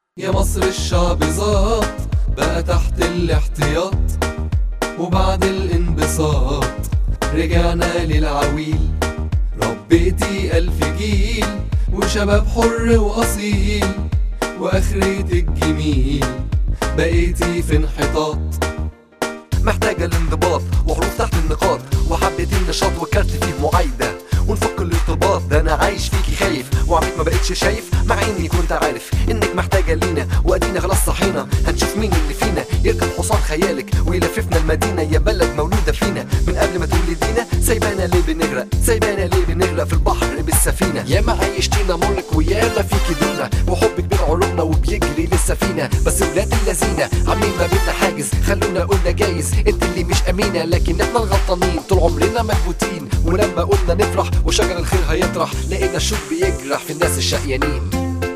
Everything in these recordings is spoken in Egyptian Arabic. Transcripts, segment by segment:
يا مصر الشعب زاط بقى تحت الاحتياط وبعد الانبساط رجعنا للعويل ربيتي ألف جيل وشباب حر وأصيل وآخرة الجميل بقيتي في انحطاط محتاجة الانضباط وحروف تحت النقاط وحبة النشاط وكارت فيه معايدة ونفك الارتباط ده انا عايش فيكي خايف وعميك ما بقتش شايف مع اني كنت عارف انك محتاجة لينا وادينا خلاص صحينا هنشوف مين اللي فينا يركب حصان خيالك ويلففنا المدينة يا بلد مولودة فينا من قبل ما تولدينا سايبانا ليه بنغرق سايبانا ليه بنغرق في البحر بالسفينة يا ما عيشتينا مرك ويالا فيكي دونا وحبك بين عروقنا وبيجري لسه فينا بس ولاد اللذينة عاملين ما بينا حاجز خلونا قلنا جايز انت اللي مش امينة لكن احنا الغلطانين طول عمرنا مكبوتين ولما قلنا نفرح وشجر الخير هيطرح لقينا الشوك بيجرح في الناس الشقيانين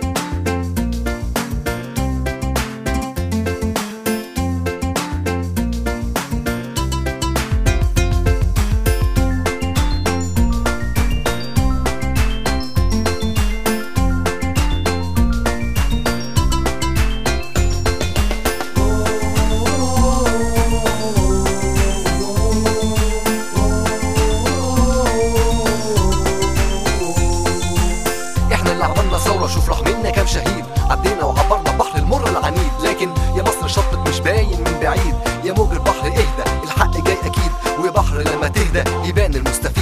احنا اللي عملنا ثورة شوف راح منا كام شهيد عدينا وعبرنا بحر المر العنيد لكن يا مصر شطت مش باين من بعيد يا موج البحر اهدى الحق جاي اكيد وبحر لما تهدى يبان المستفيد